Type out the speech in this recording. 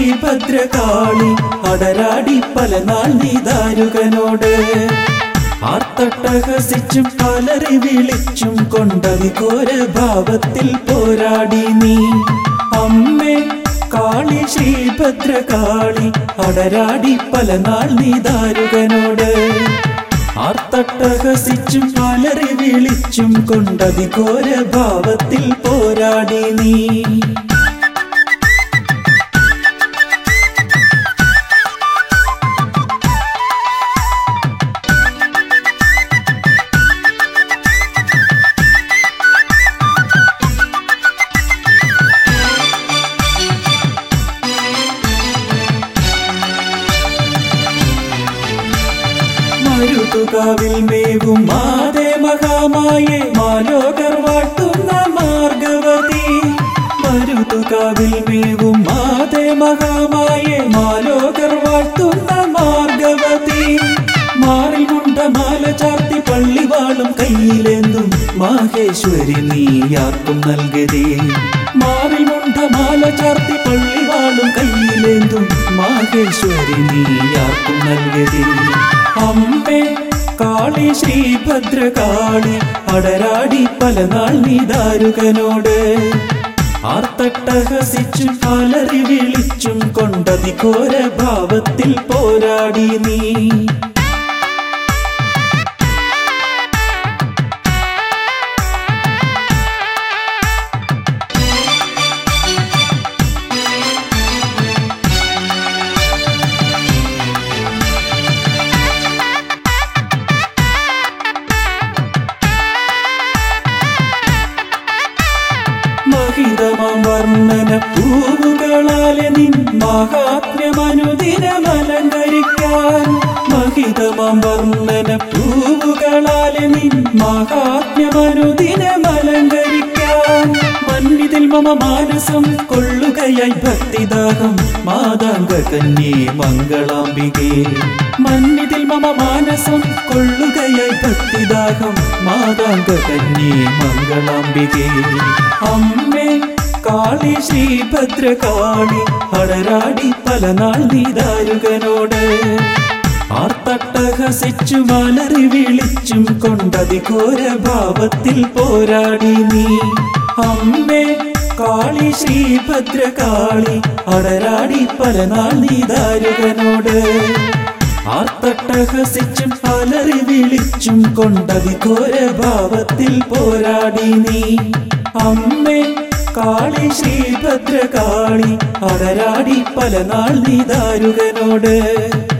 ശ്രീഭദ്രകാളി അടരാടി പല നാൾ നീ ദാരുകനോട് ആർത്തട്ടഹസിച്ചും പലറി വിളിച്ചും കൊണ്ടതി ഘോര ഭാവത്തിൽ പോരാടി നീ അമ്മേ കാളി ശ്രീഭദ്രകാളി അടരാടി പല നാൾ നീ ദാരുകനോട് ആർത്തട്ടഹസിച്ചും പലറി വിളിച്ചും കൊണ്ടതി ഘോര ഭാവത്തിൽ പോരാടി നീ മരുതുകാവിൽ മേവും മാതേ മഹാമായെ മാലോകർ വാട്ടുന്ന മാർഗവതി മരുതുകാവിൽ മേവും മാതേ മഹാമായെ മാലോകർ വാട്ടുന്ന മാർഗവതി മാറിൽ കൊണ്ട മാല ചാർത്തി പള്ളിവാളും കയ്യിലെന്തും മാഹേശ്വരി നീയാർക്കും നൽകതേ മാറിൽ കൊണ്ട മാല ചാർത്തി പള്ളിവാളും കയ്യിലെന്തും മാഹേശ്വരി നീയാർക്കും നൽകതേ അമ്പേ കാളി ശ്രീഭദ്രകാളി അടരാടി പല നാൾ നീ ദാരുകനോട് ആർത്തട്ടഹസിച്ചും പലറി വിളിച്ചും കൊണ്ടതി ഘോര ഭാവത്തിൽ പോരാടി നീ മഹിതമാം വർണ്ണന പൂവുകളാലെ നിൻ മഹാത്മ്യമനുദിനമലങ്കരിക്കാൻ മഹിതമാം വർണ്ണന പൂവുകളാലെ നിൻ മഹാത്മ്യമനുദിനമലങ്കരിക്കാൻ മന്നിതിൽ മമ മാനസം കൊള്ളുകയായി ഭക്തിദാഹം മാതാങ്ക കന്യേ മംഗളാംബികേ മന്നിതിൽ മമ മാനസം കൊള്ളുകയായി ഭക്തിദാഹം മാതാങ്ക കന്യേ മംഗളാംബികേ അമ്മേ കാളി ശ്രീഭദ്രകാളി അടരാടി പല നാൾ നീ ദാരുകനോട് ആർത്തട്ടഹസിച്ചു മലറി വിളിച്ചും കൊണ്ടതി ഘോര ഭാവത്തിൽ പോരാടി നീ അമ്മേ കാളി ശ്രീഭദ്രകാളി അടരാടി പല നാൾ നീ ദാരുകനോട് ആർത്തട്ടഹസിച്ചും പലറി വിളിച്ചും കൊണ്ടതി ഘോര ഭാവത്തിൽ പോരാടി നീ അമ്മേ കാളി ശ്രീഭദ്രകാളി അടരാടി പല നാൾ നീ ദാരുകനോട്